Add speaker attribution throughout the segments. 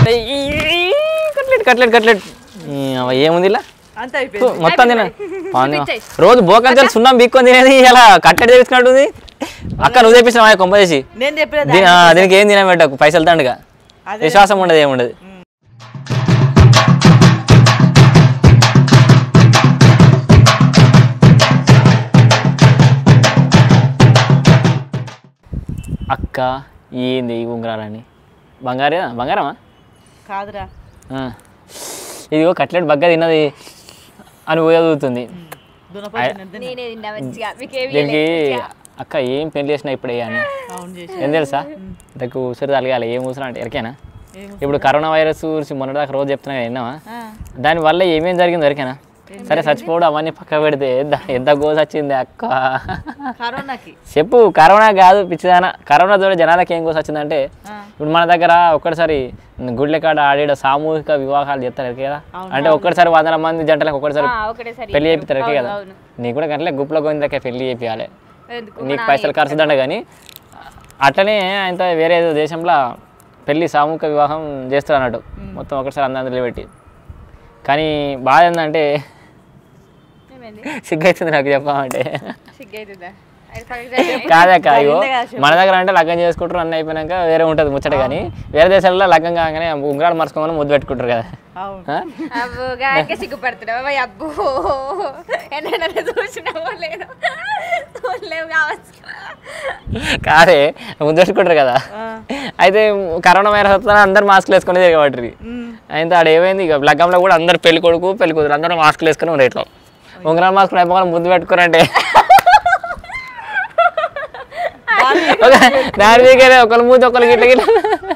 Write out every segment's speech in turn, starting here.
Speaker 1: Cutlet cutlet cutlet ఈ అవ్వ ఏముంది ఇలా
Speaker 2: అంత అయిపోయింది
Speaker 1: మొత్తం తిన పాను.
Speaker 3: చూపించేయ్.
Speaker 1: రోజు బోకంచెలు సున్నం బీక్కొని తినేది ఇలా కట్టెట్ తెప్పించినట్టుంది అక్క నువ్వు తెప్పించిన కొంప చేసి
Speaker 2: నేను చెప్పిన
Speaker 1: దీ- ఆ, దీనికి ఏం తినబెట్టకు పైసలు తండుగా
Speaker 2: అదే.
Speaker 1: విశ్వాసం ఉండదు ఏముండదు అక్క ఏంది ఈ ఉంగరాలని బంగారే బంగారమా
Speaker 2: కాదురా
Speaker 1: ఆ. ఇదిగో కట్లెట్ బగ్గ తిన్నది అని ఊయదుగుతుంది
Speaker 2: దునపచ్చి తిన్నది.
Speaker 3: నేనే తిన్నా మంచిగా మీకేమి
Speaker 1: దీనికి అక్క ఏం పెళ్లి చేసినా ఇప్పుడే అని
Speaker 2: అవును చేసి
Speaker 1: ఏం తెలుసా నాకు ఉసిరి తలగాలి ఏం ఊసినా అంటే ఎరికేనా
Speaker 2: ఏం
Speaker 1: ఇప్పుడు కరోనా వైరస్ గురించి మొన్నటిదాకా రోజు చెప్తున్నా కదా, విన్నావా
Speaker 2: ఆ,
Speaker 1: దానివల్ల ఏమేం జరిగిందో ఎరికేనా సరే చచ్చిపోవడం అవన్నీ పక్క పెడితే ఎంత ఎంత గోస్ వచ్చింది అక్క
Speaker 2: కరోనాకి
Speaker 1: చెప్పు కరోనా కాదు పిచ్చిదానా కరోనా తోటి జనాలకి ఏం గోస్ వచ్చిందంటే
Speaker 2: ఆ,
Speaker 1: ఇప్పుడు మన దగ్గర ఒక్కటిసారి గుడ్ల కాడ ఆడేడ సామూహిక వివాహాలు చేస్తారు కదా
Speaker 2: అవును,
Speaker 1: అంటే ఒక్కటిసారి వందల మంది జంటలకు ఒక్కటిసారి
Speaker 3: ఒకటేసారి
Speaker 1: పెళ్లి చేపిస్తారు కదా
Speaker 3: అవును.
Speaker 1: నీకు కూడా గంటలే గుప్పలో గోవిందకే పెళ్లి చేపియాలి
Speaker 3: ఎందుకు
Speaker 1: నీకు పైసలు ఖర్చు దండ కానీ అట్లనే ఆయన వేరే ఏదో దేశంలో పెళ్లి సామూహిక వివాహం చేస్తారు అన్నట్టు మొత్తం ఒకసారి అందరిలో పెట్టి కానీ బాధ ఏంటంటే
Speaker 3: ఏమైంది
Speaker 1: సిగ్గైతుంది నాకు చెప్పామంటే
Speaker 3: సిగ్గైతుందా అది పక్కకి జరిగింది.
Speaker 1: కాదక్క ఇగో
Speaker 2: జరిగిందే కదా చెప్పు.
Speaker 1: మన దగ్గర అంటే లగ్గం చేసుకుంటారు అన్నీ అయిపోయినాక వేరే ఉంటుంది ముచ్చట కానీ వేరే దేశాల్లో లగ్గం కాగానే ఉంగరాలు మరుచుకోమని ముద్దు పెట్టుకుంటారు కదా
Speaker 2: అవును
Speaker 1: ఆ?
Speaker 3: అబ్బో గాయకే సిగ్గుపడుతున్నావు అబ్బాయి అబ్బో ఎన్నైనా చూసినావో లేదో చూడలేవు కావచ్చు
Speaker 1: కాదే ముద్దు పెట్టుకుంటారు కదా
Speaker 2: ఆ,
Speaker 1: అయితే కరోనా వైరస్ వస్తుందని అందరు మాస్క్లు వేసుకుని తిరగబట్టి
Speaker 2: ఉమ్,
Speaker 1: అయితే ఆడ ఏమైంది ఇక లగ్గంలో కూడా అందరు పెళ్లి కొడుకు పెళ్లి కూతురు అందరూ మాస్క్లు వేసుకుని ఉన్నారు ఇట్లా ఉంగరాలు మాస్కులు అయిపోయి ముద్దు పెట్టుకురంటే ఒక దాని మీదకే ఒకరి మూతి ఒకరికి ఇట్లా గిట్ల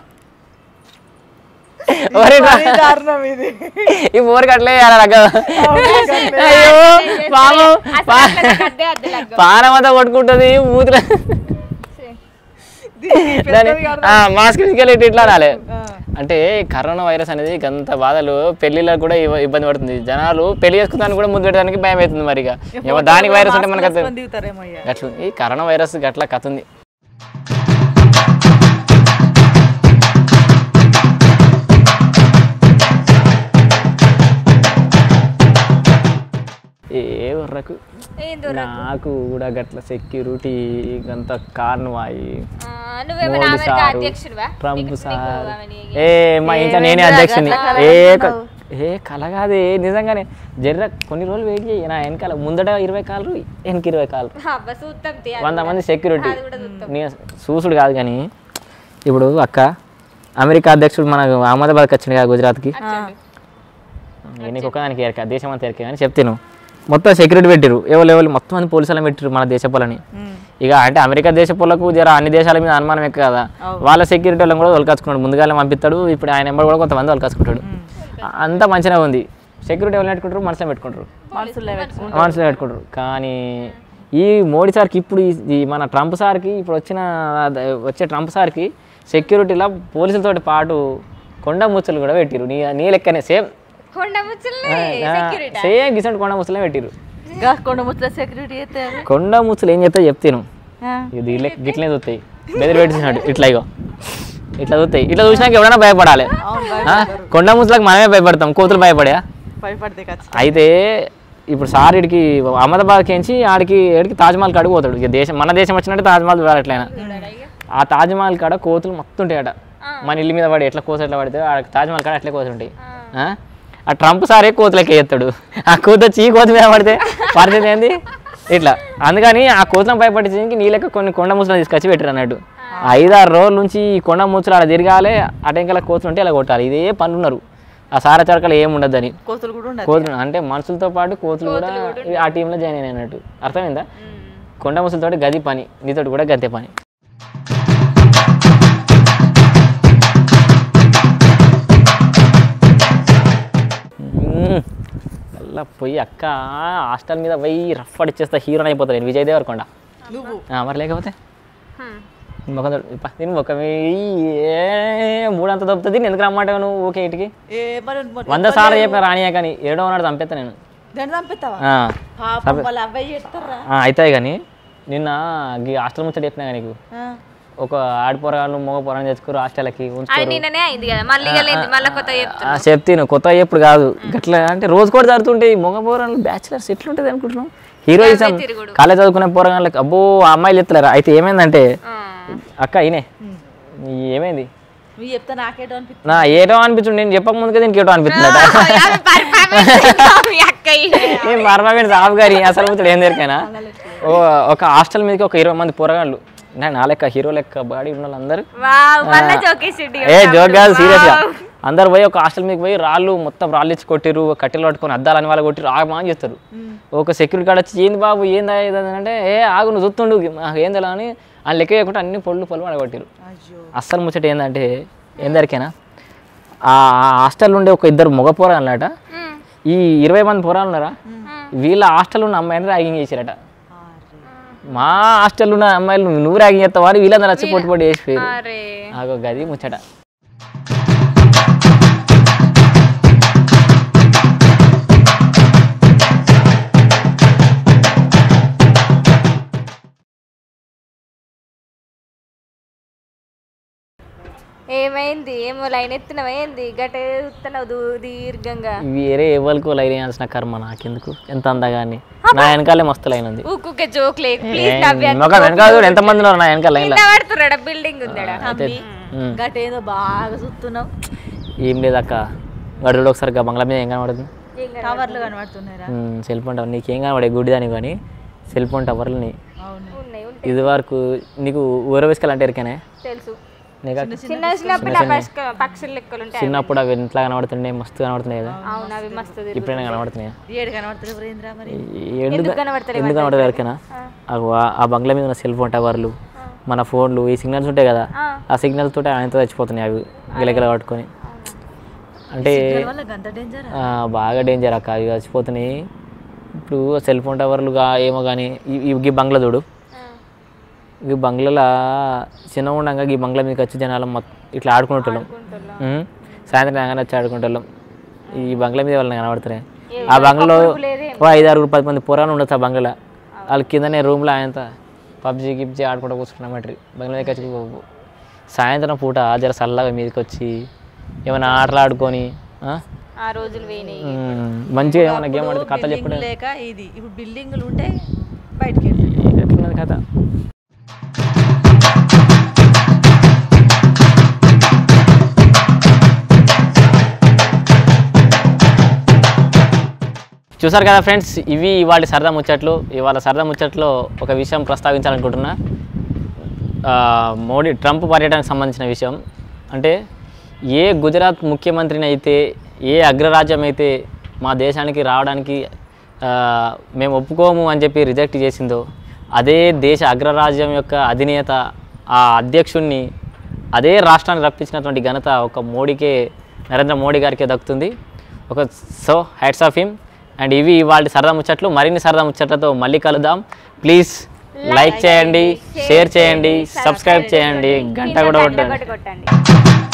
Speaker 1: ఎవరి
Speaker 2: మరీ దారుణం ఇది
Speaker 1: ఈ ఊరికి అట్లే చేయాలి లగ్గం అయ్యో పాము
Speaker 3: అసలు నాకు అద్దే అద్దు లగ్గం
Speaker 1: పానం అంతా కొట్టుకుంటుంది మూతిలో
Speaker 2: దీనికి
Speaker 1: దాని
Speaker 2: పెద్దది కాదు.
Speaker 1: మాస్క్ తీసుకెళ్ళి ఇట్లా ఇట్లా రాలే
Speaker 2: ఆ,
Speaker 1: అంటే కరోనా వైరస్ అనేది గంత బాధలు పెళ్లిళ్ళకు కూడా ఇవ- ఇబ్బంది పడుతుంది జనాలు పెళ్లి చేసుకుందానికి కూడా ముందు పెట్టడానికి భయం అవుతుంది మరి ఇక ఏమో దానికి వైరస్ ఉంటే మనకు
Speaker 2: మాస్కులు వేసుకొని దిగుతారేమో ఇక.
Speaker 1: గట్లు ఈ కరోనా వైరస్ గట్ల కథ ఉంది ఏ వర్రకు
Speaker 3: ఏందో
Speaker 1: నాకు కూడా గట్ల సెక్యూరిటీ గంత కారణమాయి
Speaker 3: ఆ, నువ్వేమన్నా
Speaker 1: మోడీ
Speaker 3: అమెరికా
Speaker 1: సారు,
Speaker 3: అధ్యక్షుడివా
Speaker 1: ట్రంప్
Speaker 3: నీకు-
Speaker 1: సార్
Speaker 3: నీకు అవన్నీ
Speaker 1: ఏ మా ఇంట్లో నేనే
Speaker 2: ఏమైందిరా
Speaker 1: అధ్యక్షుని
Speaker 2: గట్ల
Speaker 1: ఏ
Speaker 2: కలగంటున్నావు?
Speaker 1: క- ఏ కల కాదే నిజంగానే జర్ర కొన్ని రోజులు వెయిట్ చేయి నా వెనకాల ముందట ఇరవై కాళ్ళు వెనక ఇరవై కాళ్ళు
Speaker 3: అబ్బా చూస్తాం తీ, అది
Speaker 1: వంద
Speaker 3: కూడా.
Speaker 1: మంది సెక్యూరిటీ
Speaker 3: అది కూడా చూస్తాం
Speaker 1: నీ చూసుడు కాదు కానీ ఇప్పుడు అక్క అమెరికా అధ్యక్షుడు మన అహ్మదాబాద్కి వచ్చింది కదా గుజరాత్కి
Speaker 3: అచ్చండి.
Speaker 1: నీకు ఒకదానికి ఎరక దేశం అంతా ఎరక అని చెప్తాను మొత్తం సెక్యూరిటీ పెట్టిరు ఎవరు ఎవరు మొత్తం మంది పోలీసులను పెట్టిరు మన దేశ పోలని
Speaker 2: ఉమ్,
Speaker 1: ఇక అంటే అమెరికా దేశ పోలకు జర అన్ని దేశాల మీద అనుమానం ఎక్కువ కదా వాళ్ళ సెక్యూరిటీ వాళ్ళని కూడా తొలకచ్చుకున్నాడు ముందుగానే పంపిస్తాడు ఇప్పుడు ఆయన నెంబర్ కూడా కొంతమంది తొలకచ్చుకుంటాడు అంతా మంచిగా ఉంది సెక్యూరిటీ ఎవరు పెట్టుకుంటారు మనసులో పెట్టుకుంటారు
Speaker 2: మనసులో పెట్టుకుంటా
Speaker 1: మనసులో పెట్టుకుంటారు కానీ ఈ మోడీ సార్కి ఇప్పుడు ఈ- ఈ మన ట్రంప్ సార్కి ఇప్పుడు వచ్చిన వచ్చే ట్రంప్ సార్కి సెక్యూరిటీలో పోలీసులతోటి పాటు కొండ ముచ్చలు కూడా పెట్టిరు నీ నీ లెక్కనే సేమ్
Speaker 3: కొండ ముచ్చల్ని సెక్యూరిటీ
Speaker 1: సేమ్ గిసంటి కొండ ముచ్చలే పెట్టిరు
Speaker 2: గా కొండ ముచ్చల సెక్యూరిటీ అయితే అవి.
Speaker 1: కొండ ముచ్చలు ఏం చేస్తా చెప్తాను
Speaker 2: ఆ,
Speaker 1: ఇది ఇట్లా గిట్లనే చూస్తాయి బెదిరి పెట్టించినట్టు ఇట్లా ఇగో ఇట్లా చూస్తాయి ఇట్లా చూసినాక ఎవరైనా భయపడాలి
Speaker 2: అవును
Speaker 1: ఆ? కొండ ముచ్చలకు మనమే భయపడతాం కోతులు భయపడా
Speaker 2: భయపడితే ఖచ్చితంగా
Speaker 1: అయితే ఇప్పుడు సార్ ఇడికి అహ్మదాబాద్కి ఎంచి ఆడికి ఏడికి తాజ్మహల్ కాడికి పోతాడు ఇక దేశం మన దేశం వచ్చినట్టు తాజ్మహల్ చూడాలి ఎట్లయినా ఆ తాజ్మహల్ కాడ కోతులు మొత్తం ఉంటాయట మన ఇల్లు మీద పడి ఎట్లా కోతులు ఎట్లా పడితే ఆ తాజ్మహల్ కాడ అట్లే కోతులు ఉంటాయి ఆ? ఆ ట్రంప్ సారే కోతులకి ఎత్తాడు ఆ కోత వచ్చి ఈ కోత మీద పడితే పరిస్థితి ఏంది ఇట్లా అందుకని ఆ కోతులను భయపడించడానికి నీ లెక్క కొన్ని కొండ ముచ్చలు తీసుకొచ్చి పెట్టారు అన్నట్టు ఐదారు రోజుల నుంచి ఈ కొండ ముచ్చలు అలా తిరగాలి అటెంకల కోతులు ఉంటే ఇలా కొట్టాలి ఇదే పనులు ఉన్నారు ఆ సార చరకలు ఏం ఉండద్దని
Speaker 2: కోతులు కూడా ఉండదు
Speaker 1: కోతులు అంటే మనుషులతో పాటు కోతులు కూడా ఆ టీంలో జాయిన్ అయినట్టు అర్థమైందా కొండ ముసలితోటి గది పని నీతోటి కూడా గంతే పని మ్మ్. మళ్ళా పోయి అక్క హాస్టల్ మీద పోయి రఫ్ అడిచేస్తా హీరోని అయిపోతాడు నేను విజయ్ దేవరకొండ
Speaker 2: నువ్వు
Speaker 1: ఆ, మరి లేకపోతే మొక్క దీని మొక్క మూడంత దొబ్బుతుంది ఎందుకు రమ్మంటావు నువ్వు ఓకే ఇటుకి
Speaker 2: ఏ మరి మరి
Speaker 1: వంద సార్లు చెప్పిన రానియా కానీ ఏడో నాడు చంపేస్తా నేను
Speaker 2: దండ చంపుతావా
Speaker 1: ఆ,
Speaker 2: పాపం వాళ్ళ అబ్బాయి చేస్తారా
Speaker 1: ఆ, అవుతాయి కానీ నిన్న ఈ హాస్టల్ ముచ్చట చెప్పినా కానీ నీకు
Speaker 2: ఆ,
Speaker 1: ఒక ఆడిపోరాలు మగ పొరాలు తెచ్చుకోరు హాస్టల్కి
Speaker 3: అది
Speaker 1: ఉంచుకోరు
Speaker 3: నిన్ననే అయింది కదా మళ్ళీ ఇక లేదు మళ్ళీ కొత్త చెప్తున్నా
Speaker 1: ఆ, చెప్తాను కొత్త ఎప్పుడు కాదు గట్లా అంటే రోజు కూడా జరుగుతుంటాయి మగ పోరాలు బ్యాచులర్స్ ఎట్లుంటుంది అనుకుంటున్నాం హీరోయిజం
Speaker 3: తిరుగుడు.
Speaker 1: కాలేజ్ చదువుకునే పోరగాళ్ళకి అబ్బో ఆ అమ్మాయిలు ఎత్తలేరు అయితే ఏమైందంటే
Speaker 3: ఆ.
Speaker 1: అక్క ఈయనే ఈ ఏమైంది
Speaker 2: మీ చెప్తే నాకేటో అనిపిస్తుంది
Speaker 1: నా ఏటో అనిపించింది నేను చెప్పక ముందుకే దీనికి ఏటో అనిపిస్తుందట
Speaker 3: ఆమె performance మీ అక్కయ్య
Speaker 1: నేను మర్మమైన సాఫ్ గారి అసలు ముచ్చడు ఏం దొరికైనా ఓ ఒక హాస్టల్ మీదకి ఒక ఇరవై మంది పోరగాళ్ళు అంటే నా లెక్క హీరో లెక్క బాడీ ఉన్న వాళ్ళందరూ
Speaker 3: వావ్ మళ్ళా జోకేసిండు
Speaker 1: ఏ జోక్ కాదు సీరియస్ గా అందరు పోయి ఒక హాస్టల్ మీకు పోయి రాళ్ళు మొత్తం రాళ్ళు ఇచ్చి కొట్టిరు కట్టెలు పట్టుకొని అద్దాలని వాళ్ళు కొట్టిరు ఆగమా అని చేస్తారు ఒక సెక్యూరిటీ గార్డ్ వచ్చి ఏంది బాబు ఏందా ఏదని అంటే ఏ ఆగు నువ్వు చూస్తుండు నాకు ఏం తెలియదు అని ఆయన లెక్క చేయకుండా అన్ని పొళ్ళు పొల్లు మన కొట్టిరు
Speaker 2: అయ్యో
Speaker 1: అస్సలు ముచ్చట ఏంటంటే ఏందరికైనా ఆ హాస్టల్ ఉండే ఒక ఇద్దరు మగ పోరాలు అన్నట
Speaker 3: ఉమ్.
Speaker 1: ఈ ఇరవై మంది పోరాలు ఉన్నారా వీళ్ళ హాస్టల్ ఉన్న అమ్మాయిని ర్యాగింగ్ చేశారట
Speaker 2: అరే.
Speaker 1: మా హాస్టల్ ఉన్న అమ్మాయిలు నువ్వు ర్యాగింగ్ చేస్తావా అని వీళ్ళందరూ వచ్చి పొట్టి పొట్టి చేసిపోయారు
Speaker 3: అరే
Speaker 1: ఆగో గది ముచ్చట
Speaker 3: ఏమైంది ఏమో లైన్ ఎత్తున్నావు ఏంది గట్ట ఎత్తున్నావు దూ- దీర్ఘంగా
Speaker 1: వేరే ఎవరికి లైన్ వేయాల్సిన కర్మ నాకెందుకు ఎంత అందగాని నా వెనకాలే మస్తు లైన్ ఉంది
Speaker 3: ఊకుకే జోక్ లేదు ప్లీజ్
Speaker 1: ఏం,
Speaker 3: నవ్య
Speaker 1: ఒక వెనకాల చూడు ఎంతమంది ఉన్నారు నా వెనకాల లైన్లో
Speaker 3: కింద పడుతున్నాడా బిల్డింగ్ ఉందాడా
Speaker 2: తమ్మి
Speaker 1: ఉమ్.
Speaker 2: గటేదో బాగా చూస్తున్నావు
Speaker 1: ఏం లేదు అక్క గడుడు ఒకసారి గా బంగ్లా మీద ఏం కనబడుతుంది
Speaker 2: టవర్లు కనబడుతున్నారా
Speaker 1: సెల్ ఫోన్ టవర్ నీకేం కనబడే గుడ్డిదాని కానీ సెల్ ఫోన్ టవర్లని
Speaker 2: అవును
Speaker 3: ఉన్నాయి ఉన్నాయి
Speaker 1: ఇది వరకు నీకు ఊర వేసుకెళ్ళి అంటే ఎరికనే
Speaker 3: తెలుసు
Speaker 1: నీకు
Speaker 3: చిన్న చిన్నప్పుడు ఆ పక్ష- పక్షుల లెక్కలు ఉంటాయి
Speaker 1: చిన్నప్పుడు అవి ఇంట్లో కనబడుతున్నాయి మస్తు కనబడుతున్నాయి కదా
Speaker 3: అవును అవి మస్తు తిరుగుతాయి.
Speaker 1: ఇప్పుడైనా కనబడుతున్నాయి
Speaker 2: ఏడు కనబడుతుంది వరేంద్ర మరి
Speaker 1: ఎందుకు
Speaker 3: కనబడతలేవు
Speaker 1: ఎందుకు కనబడదు ఎవరికైనా అగో ఆ- ఆ బంగ్లా మీద ఉన్న సెల్ ఫోన్ టవర్లు మన ఫోన్లు ఈ సిగ్నల్స్ ఉంటాయి కదా
Speaker 3: ఆ.
Speaker 1: ఆ సిగ్నల్స్ తోటి ఆయనతో చచ్చిపోతున్నాయి అవి గిలగిల పట్టుకొని అంటే
Speaker 2: వల్ల గంత డేంజర్
Speaker 1: ఆ, బాగా డేంజర్ అక్క అవి చచ్చిపోతున్నాయి ఇప్పుడు సెల్ ఫోన్ టవర్లు గా ఏమో కానీ ఈ బంగ్లా చూడు
Speaker 3: ఆ.
Speaker 1: ఈ బంగ్లాలో చిన్న ఉండగా ఈ బంగ్లా మీకు వచ్చి జనాలు మొత్తం ఇట్లా ఆడుకుంటున్నాం ఉమ్. సాయంత్రం రాగానే వచ్చి ఆడుకుంటున్నాం ఈ బంగ్లా మీద వాళ్ళని కనబడుతున్నాయి ఆ బంగ్లాలో ఓ ఐదు ఆరుగురు పది మంది పురాణం ఉండొచ్చు ఆ బంగ్లా వాళ్ళ కిందనే రూమ్లో ఆయనతో పబ్జీ గిబ్జీ ఆడుకుంటూ కూర్చున్నామట్రి బంగ్లా దగ్గర వచ్చి సాయంత్రం పూట జర చల్లగా మీదకి వచ్చి ఏమైనా ఆటలు ఆడుకొని ఆ?
Speaker 3: ఆ రోజులు పోయినాయి
Speaker 1: ఉమ్, మంచిగా ఏమైనా గేమ్ ఆడితే కథలు చెప్పడం
Speaker 2: లేక ఇది ఇప్పుడు బిల్డింగులు ఉంటే బయటికి వెళ్ళి
Speaker 1: ఎట్లున్నది కథ చూసారు కదా ఫ్రెండ్స్ ఇవి ఇవాళ సరదా ముచ్చట్లు ఇవాళ సరదా ముచ్చట్లో ఒక విషయం ప్రస్తావించాలనుకుంటున్నా ఆ, మోడీ ట్రంప్ పర్యటనకు సంబంధించిన విషయం అంటే ఏ గుజరాత్ ముఖ్యమంత్రిని అయితే ఏ అగ్రరాజ్యం అయితే మా దేశానికి రావడానికి ఆ, మేము ఒప్పుకోము అని చెప్పి రిజెక్ట్ చేసిందో అదే దేశ అగ్రరాజ్యం యొక్క అధినేత ఆ అధ్యక్షుణ్ణి అదే రాష్ట్రానికి రప్పించినటువంటి ఘనత ఒక మోడీకే నరేంద్ర మోడీ గారికే దక్కుతుంది ఒక so hats off him and ఇవి ఇవాళ సరదా ముచ్చట్లు మరిన్ని సరదా ముచ్చట్లతో మళ్ళీ కలుద్దాం ప్లీజ్ లైక్ చేయండి షేర్ చేయండి సబ్స్క్రైబ్ చేయండి గంట కూడా కొట్టండి
Speaker 3: కొట్టండి